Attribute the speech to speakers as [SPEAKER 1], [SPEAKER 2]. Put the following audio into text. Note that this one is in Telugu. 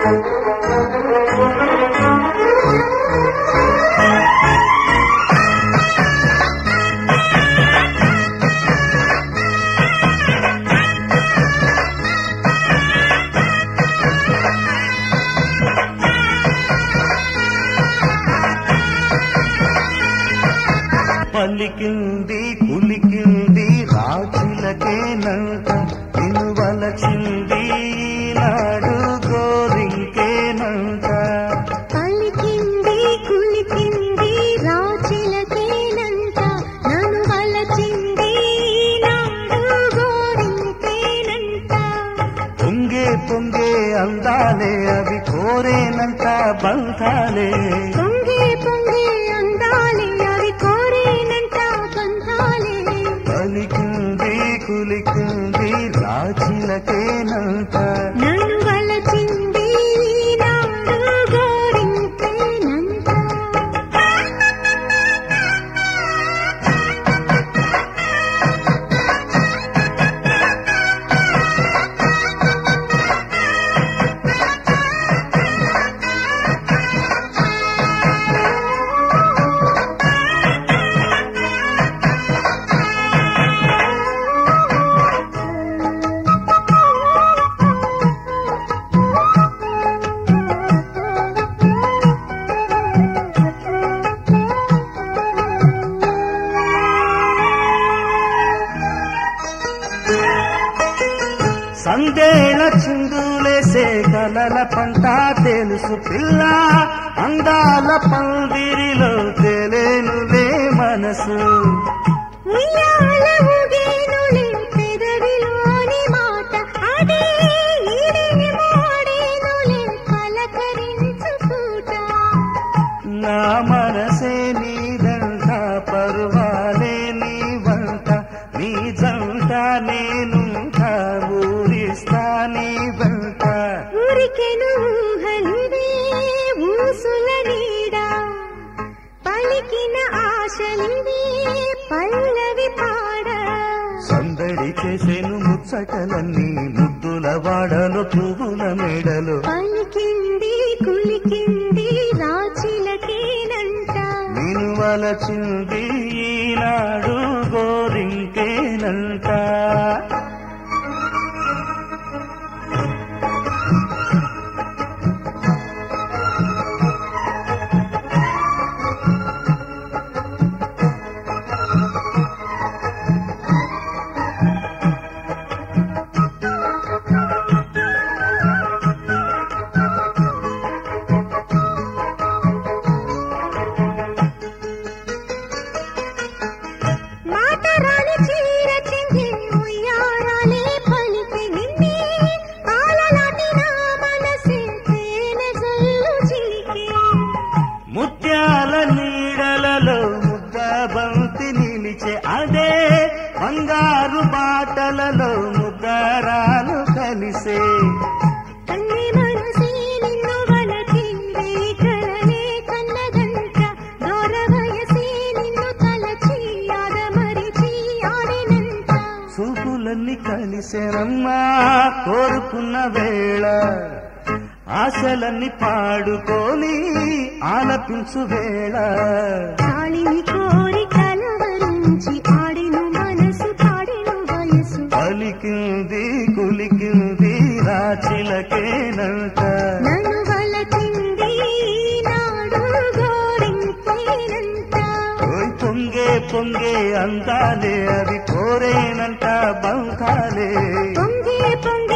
[SPEAKER 1] పలికింది కులికింది రాజులకేనంట వినువలచింది నాడు గోరింకేనంట
[SPEAKER 2] పలికింది కులికింది రాచిలకేనంట నన్ను వలచింది నాడు గోరింకేనంట
[SPEAKER 1] పొంగే పొంగే అందాలే అవి కోరేనంట బంధాలే
[SPEAKER 2] పొంగే పొంగే అందాలే అవి కోరేనంట బంధాలే
[SPEAKER 1] పలికింది కులికింది రాజులకేనంట
[SPEAKER 2] నన్ను వలచింది నాడు గోరింకేనంట
[SPEAKER 1] సందేళ చిందులేసే కలల పంట తెలుసు పిల్ల అందాల పందిరిలో తెలియనులే మనసు
[SPEAKER 2] ఉయ్యాల ఊగేనులే పెదవిలోని మాట అదే ఈడే మోడేనులే పలకరించుకుంటా
[SPEAKER 1] నా మనసే నీదంట పరువాలే నీ వంట నీ జంట నేనుంటా ఊరిస్తా నీ వెంట
[SPEAKER 2] ఊరికెను ఊహలివే ఊసుల నీడా పలికిన ఆశలివే పల్లవి పాడ
[SPEAKER 1] సందడి చేసేను ముచ్చటలన్నీ ముద్దుల వాడలు పువ్వుల మెడలు
[SPEAKER 2] పలికింది కులికింది రాచిలకేనంట
[SPEAKER 1] నేను వలచింది ఈనాడు గోరింకేనంట
[SPEAKER 2] మాట రాని చీర చెంగి ఉయ్యారాలే పలికి నిన్నే పాలలాంటి నా మనసే తేనె జల్లు చిలికే
[SPEAKER 1] ముత్యాల నీడలలో ముద్ద బంతి నిలిచే అదే బంగారు బాటలలో ముద్దరాలు కలిసే
[SPEAKER 2] కన్ని మనసే నిన్ను వలచింది కలలే కన్నదంట దూర వయసే నిన్ను తలచి ఆదమరిచి ఆడినంత
[SPEAKER 1] చూపులన్నీ కలిసేనమ్మా కోరుకున్న వేళ ఆశలన్నీ పాడుకొని ఆలపించు వేళ
[SPEAKER 2] తాళిని కోరి కలవరించి ఆడిను మనసు పాడిను వయసు
[SPEAKER 1] పలికింది కులికింది రాచిలకేనంట
[SPEAKER 2] నన్ను వలచింది నాడు గోరింకేనంత
[SPEAKER 1] ఓయ్ పొంగే పొంగే అందాలే అవి కోరేనంట బంధాలే
[SPEAKER 2] పొంగే పొంగే